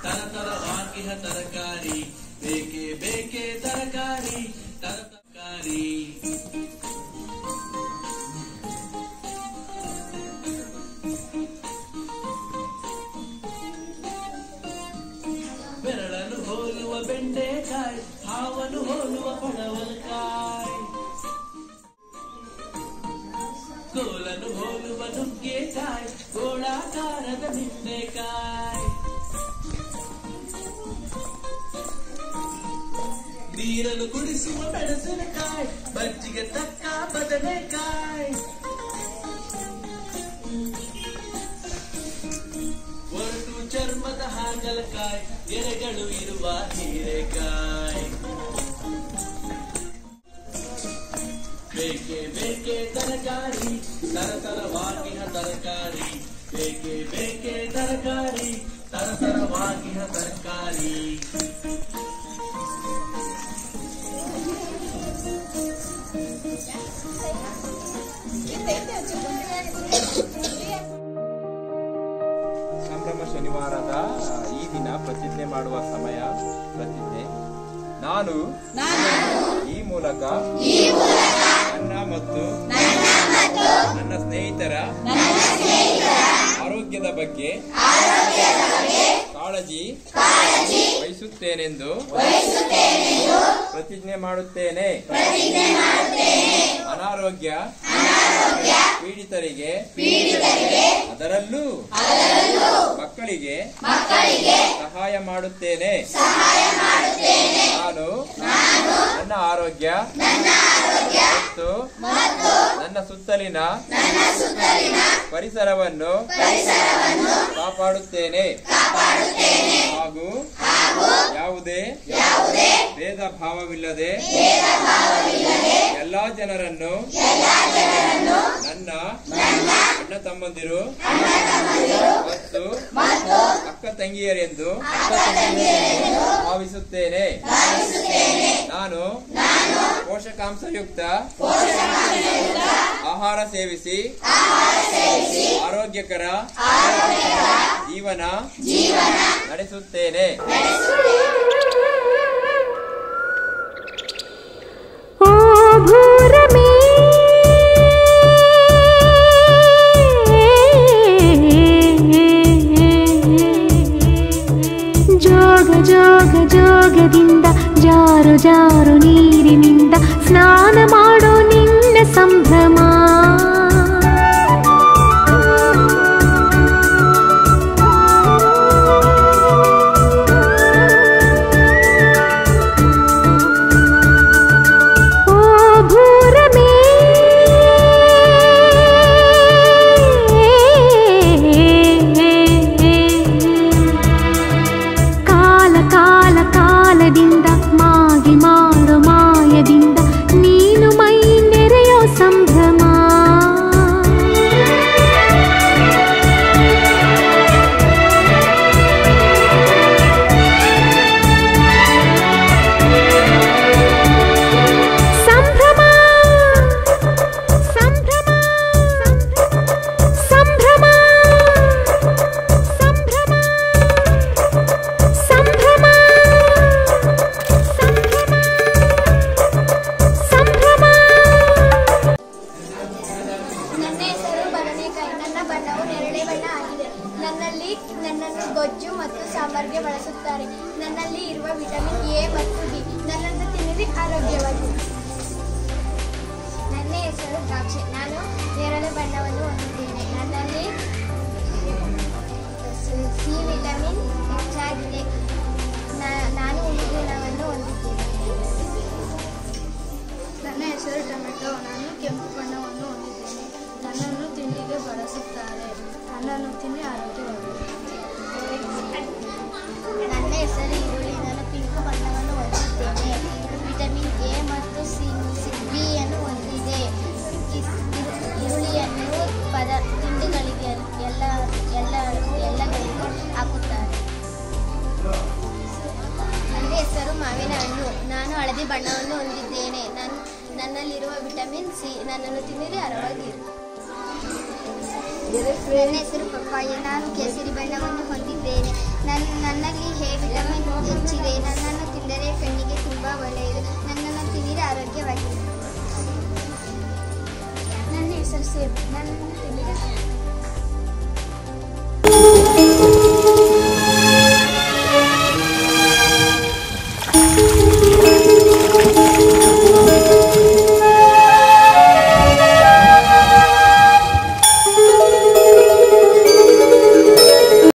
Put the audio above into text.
ತರತರವಾಗಿಹ ತರಕಾರಿ ಬೇಕೇ ಬೇಕೇ ತರಕಾರಿ ತರ ತರಕಾರಿ ಬೆರಳನ್ನು ಹೋಲುವ ಬೆಂಡೆಕಾಯಿ ಹಾವನ್ನು ಹೋಲುವ ಪಡವಲಕಾಯಿ ಕೋಲನ್ನು ಹೋಲುವ ನುಗ್ಗೆಕಾಯಿ ಗೋಳಾಕಾರದ ನಿಂಬೆಕಾಯಿ ನೀರನ್ನು ಕುಡಿಸುವ ಮೆಣಸಿನಕಾಯಿ ಬಜ್ಜಿಗೆ ತಕ್ಕ ಬದನೆಕಾಯಿ ಒರಟು ಚರ್ಮದ ಹಾಗಲಕಾಯಿ ಎಲೆಗಳು ಇರುವ ಹೀರೆಕಾಯಿ ಬೇಕೆ ಬೇಕೆ ತರಕಾರಿ ತರತರವಾಗಿಹ ತರಕಾರಿ ಬೇಕೆ ಬೇಕೆ ತರಕಾರಿ ತರತರವಾಗಿಹ ತರಕಾರಿ ಸಂಭ್ರಮ ಶನಿವಾರದ ಆ, ಈ ದಿನ ಪ್ರತಿಜ್ಞೆ ಮಾಡುವ ಸಮಯ ಪ್ರತಿಜ್ಞೆ ನಾನು ಈ ಮೂಲಕ ನನ್ನ ಮತ್ತು ನನ್ನ ಸ್ನೇಹಿತರ ಆರೋಗ್ಯದ ಬಗ್ಗೆ ಕಾಳಜಿ ವಹಿಸುತ್ತೇನೆಂದು ಪ್ರತಿಜ್ಞೆ ಮಾಡುತ್ತೇನೆ ಅನಾರೋಗ್ಯ ಪೀಡಿತರಿಗೆ ಅದರಲ್ಲೂ ಮಕ್ಕಳಿಗೆ ಸಹಾಯ ಮಾಡುತ್ತೇನೆ ನಾನು ನನ್ನ ಆರೋಗ್ಯ ಮತ್ತು ನನ್ನ ಸುತ್ತಲಿನ ಪರಿಸರವನ್ನು ಕಾಪಾಡುತ್ತೇನೆ ಹಾಗೂ ಯಾವುದೇ ಭೇದ ಭಾವವಿಲ್ಲದೆ ಎಲ್ಲಾ ಜನರನ್ನು ನನ್ನ ಅಣ್ಣ ತಮ್ಮಂದಿರು ಮತ್ತು ಅಕ್ಕ ತಂಗಿಯರೆಂದು ಭಾವಿಸುತ್ತೇನೆ ನಾನು ಪೋಷಕಾಂಶಯುಕ್ತ ಆಹಾರ ಸೇವಿಸಿ ಆರೋಗ್ಯಕರ ಜೀವನ ನಡೆಸುತ್ತೇನೆ ಓ ಭೂರಮೇ ಜೋಗ ಜೋಗ ಜೋಗದಿಂದ ಜಾರು ಜಾರು ನೀರಿನಿಂದ ಸ್ನಾನ ಮಾಡೋ ನಿನ್ನ ಸಂಭ್ರಮ ಓ ಭೂರಮೇ ಕಾಲ ಕಾಲ ಕಾಲದಿಂದ ಮಾಗಿ ಮಾಡೋ ಮಾಯದಿಂದ ನೀನು ಮೈ ನೆರೆಯೋ ಸಂಭ್ರಮ ಸಂಭ್ರಮ ಸಂಭ್ರಮ ಸಂಭ್ರಮ ಸಂಭ್ರಮ ಸಂಭ್ರಮ ಸಂಭ್ರಮ ನನ್ನ ಹೆಸರು ಬದನೆಕಾಯಿ ನನ್ನ ಬಣ್ಣವು ನೇರಳೆ ಬಣ್ಣ ಆಗಿದೆ ನನ್ನಲ್ಲಿ ನನ್ನನ್ನು ಗೊಜ್ಜು ಮತ್ತು ಸಾಂಬಾರ್ಗೆ ಬಳಸುತ್ತಾರೆ ನನ್ನಲ್ಲಿ ಇರುವ ವಿಟಮಿನ್ ಎ ಮತ್ತು ಡಿ ನನ್ನನ್ನು ತಿನ್ನಿರಿ ಆರೋಗ್ಯವಾಗಿ ನನ್ನ ಹೆಸರು ದ್ರಾಕ್ಷಿ ನಾನು ನೇರಳೆ ಬಣ್ಣವನ್ನು ಹೊಂದಿದ್ದೇನೆ ನನ್ನಲ್ಲಿ ಸಿ ವಿಟಮಿನ್ ಹೆಚ್ಚಾಗಿದೆ ನಾ- ನಾನು ಉಳಿಗುಣವನ್ನು ಹೊಂದಿದ್ದೇನೆ ನನ್ನ ಹೆಸರು ಟೊಮೆಟೊ ನಾನು ಕೆಂಪು ಬಣ್ಣವನ್ನು ಹೊಂದಿದ್ದೇನೆ ನನ್ನನ್ನು ತಿಂಡಿಗೆ ಬಳಸುತ್ತಾರೆ ನನ್ನನ್ನು ತಿನ್ನಿ ಆರೋಗ್ಯವಾಗಿದೆ ನನ್ನ ಹೆಸರು ಈರುಳ್ಳಿ ನಾನು ಪಿಂಕ್ ಬಣ್ಣವನ್ನು ಹೊಂದಿದ್ದೇನೆ ವಿಟಮಿನ್ ಎ ಮತ್ತು ಸಿ ಬಿಯನ್ನು ಹೊಂದಿದೆ ಇಸ್- ಇರು- ಈರುಳ್ಳಿಯನ್ನು ಪದ ತಿಂಡಿಗಳಿಗೆ ಎಲ್ಲ ಎಲ್ಲ ಎಲ್ಲಗಳಿಗೂ ಹಾಕುತ್ತಾರೆ ನನ್ನ ಹೆಸರು ಮಾವಿನ ಹಣ್ಣು ನಾನು ಹಳದಿ ಬಣ್ಣವನ್ನು ಹೊಂದಿದ್ದೇನೆ ನನ್ನ ನನ್ನಲ್ಲಿರುವ ವಿಟಮಿನ್ ಸಿ ನನ್ನನ್ನು ತಿನ್ನಿರಿ ಆರೋಗ್ಯವಾಗಿರಿ ನನ್ನ ಹೆಸರು ಪಪ್ಪಾಯ ನಾನು ಕೇಸರಿ ಬಣ್ಣವನ್ನು ಹೊಂದಿದ್ದೇನೆ ನನ್ನ ನನ್ನಲ್ಲಿ ಎ ವಿಟಮಿನ್ ಹೆಚ್ಚಿದೆ ನನ್ನನ್ನು ತಿಂದರೆ ಕಣ್ಣಿಗೆ ತುಂಬ ಒಳ್ಳೆಯದು ನನ್ನನ್ನು ತಿಂದರೆ ಆರೋಗ್ಯವಾಗಿದೆ ನನ್ನ ಹೆಸರು ಸೇಬ್ ನನ್ನನ್ನು ತಿಂದರೆ